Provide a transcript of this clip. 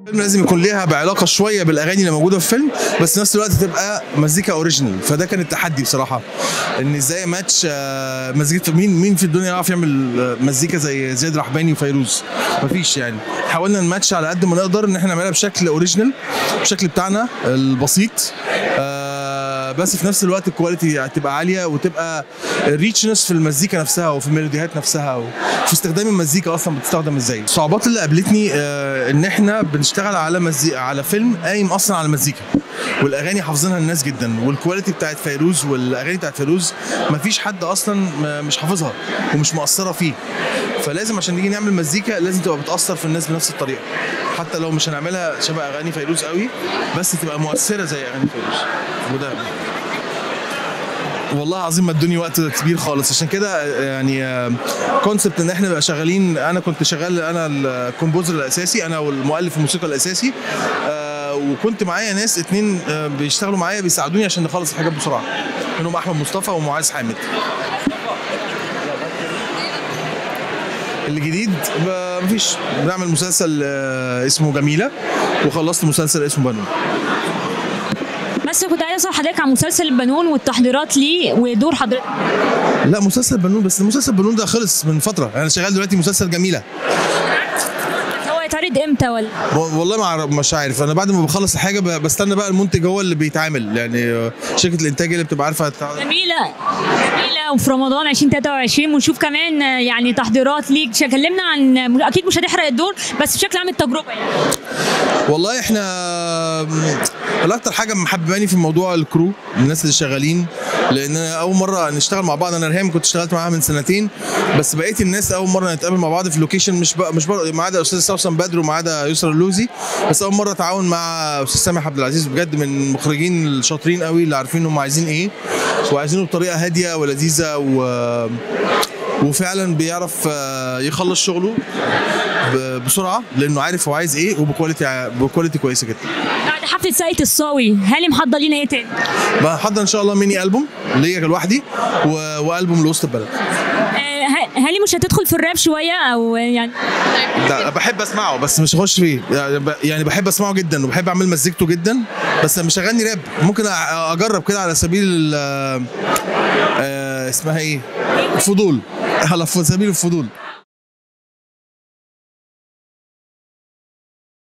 الفيلم لازم يكون ليها بعلاقه شويه بالاغاني اللي موجوده في الفيلم بس في نفس الوقت تبقى مزيكا اوريجينال فده كان التحدي بصراحه ان ازاي ماتش آه، مزيكا مين مين في الدنيا يعرف يعمل آه، مزيكا زي زياد رحباني وفيروز مفيش يعني حاولنا نماتش على قد ما نقدر ان احنا نعملها بشكل اوريجينال بشكل بتاعنا البسيط آه، بس في نفس الوقت الكواليتي هتبقى عاليه وتبقى الريتشنس في المزيكا نفسها وفي الميلوديات نفسها وفي استخدام المزيكا اصلا بتستخدم ازاي الصعوبات اللي قابلتني آه، ان احنا بنشتغل على مزيكا على فيلم قايم اصلا على المزيكا والاغاني حافظينها الناس جدا والكواليتي بتاعت فيروز والاغاني بتاعت فيروز مفيش حد اصلا م- مش حافظها ومش مؤثره فيه فلازم عشان نيجي نعمل مزيكا لازم تبقى بتاثر في الناس بنفس الطريقه حتى لو مش هنعملها شبه اغاني فيروز قوي بس تبقى مؤثره زي اغاني فيروز وده والله العظيم ما ادوني وقت كبير خالص عشان كده يعني كونسبت ان احنا نبقى شغالين انا كنت شغال انا الكومبوزر الاساسي انا والمؤلف الموسيقى الاساسي آه، وكنت معايا ناس اتنين آه، بيشتغلوا معايا بيساعدوني عشان نخلص الحاجات بسرعه منهم احمد مصطفى ومعاذ حامد الجديد ب- مفيش بنعمل مسلسل آه، اسمه جميله وخلصت مسلسل اسمه بنو بس كنت عايزه اسال حضرتك عن مسلسل البنون والتحضيرات ليه ودور حضرتك لا مسلسل بنون بس مسلسل بنون ده خلص من فتره انا شغال دلوقتي مسلسل جميله هو يتعرض امتى ولا و- والله ما أعرف- مش عارف انا بعد ما بخلص الحاجه ب- بستنى بقى المنتج هو اللي بيتعامل يعني آه، شركه الانتاج اللي بتبقى عارفه تع- جميله جميله وفي رمضان 2023 ونشوف كمان آه، يعني تحضيرات ليك ش- كلمنا عن اكيد مش هتحرق الدور بس بشكل عام التجربه يعني والله احنا الاكتر حاجه محبباني في موضوع الكرو الناس اللي شغالين لان أنا اول مره نشتغل مع بعض انا ريهام كنت اشتغلت معاها من سنتين بس بقيت الناس اول مره نتقابل مع بعض في لوكيشن مش بقى مش بقى ما عدا استاذ سوسن بدر وما عدا يسرا اللوزي بس اول مره اتعاون مع استاذ سامح عبد العزيز بجد من المخرجين الشاطرين قوي اللي عارفين هم عايزين ايه وعايزينه بطريقه هاديه ولذيذه و وفعلا بيعرف آه، يخلص شغله ب- بسرعه لانه عارف هو عايز ايه وبكواليتي ع- بكواليتي كويسه جدا بعد حفله ساقية الصاوي هل محضر لينا ايه تاني؟ بحضر ان شاء الله ميني البوم ليا لوحدي و... والبوم لوسط البلد آه، ه- هل مش هتدخل في الراب شويه او يعني ده بحب اسمعه بس مش هخش فيه يعني ب- يعني بحب اسمعه جدا وبحب اعمل مزيكته جدا بس مش هغني راب ممكن أ- اجرب كده على سبيل ال- آه، اسمها ايه فضول على سبيل الفضول